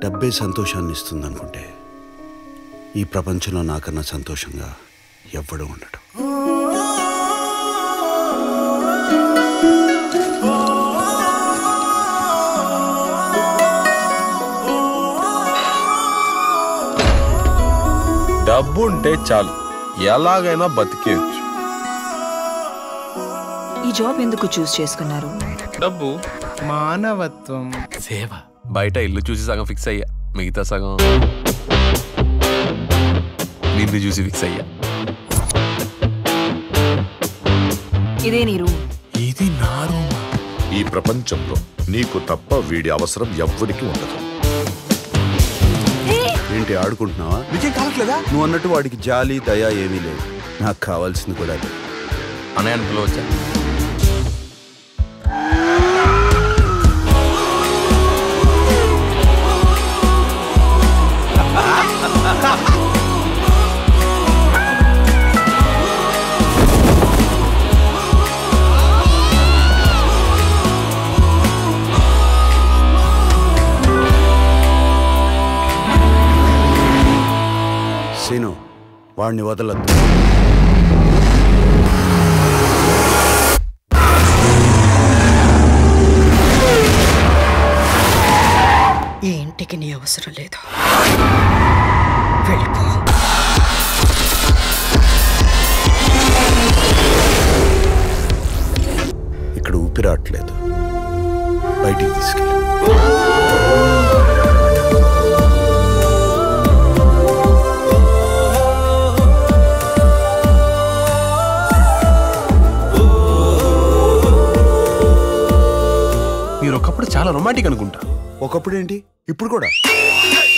డబ్బే సంతోషాన్ని ఇస్తుంది అనుకుంటే ఈ ప్రపంచంలో నాకన్నా సంతోషంగా ఎవ్వడూ ఉండడు డబ్బు ఉంటే చాలు ఎలాగైనా బతికేయచ్చు ఈ జాబ్ ఎందుకు చూస్ చేసుకున్నారు డబ్బు మానవత్వం సేవ బయట ఇల్లు చూసి సగం ఫిక్స్ అయ్యా మిగతా సగం నిన్ను చూసి ఫిక్స్ అయ్యా ఇదే నీ రూమ్ ఇది నా రూమా ఈ ప్రపంచంలో నీకు తప్ప వీడి అవసరం ఎవ్వడికి ఉండదు ఏంటి ఆడుకుంటున్నావా నీకేం కావట్లేదా నువ్వు అన్నట్టు వాడికి జాలి దయ ఏమీ లేదు నాకు కావాల్సింది కూడా అదే అన్నయ్య అని పిలవచ్చా సీను వాడిని వదలద్దు ఈ ఇంటికి నీ అవసరం లేదు వెళ్ళిపో ఇక్కడ ఊపిరాట్లేదు బయటికి తీసుకెళ్ళి మీరు ఒకప్పుడు చాలా రొమాంటిక్ అనుకుంటా ఒకప్పుడు ఏంటి ఇప్పుడు కూడా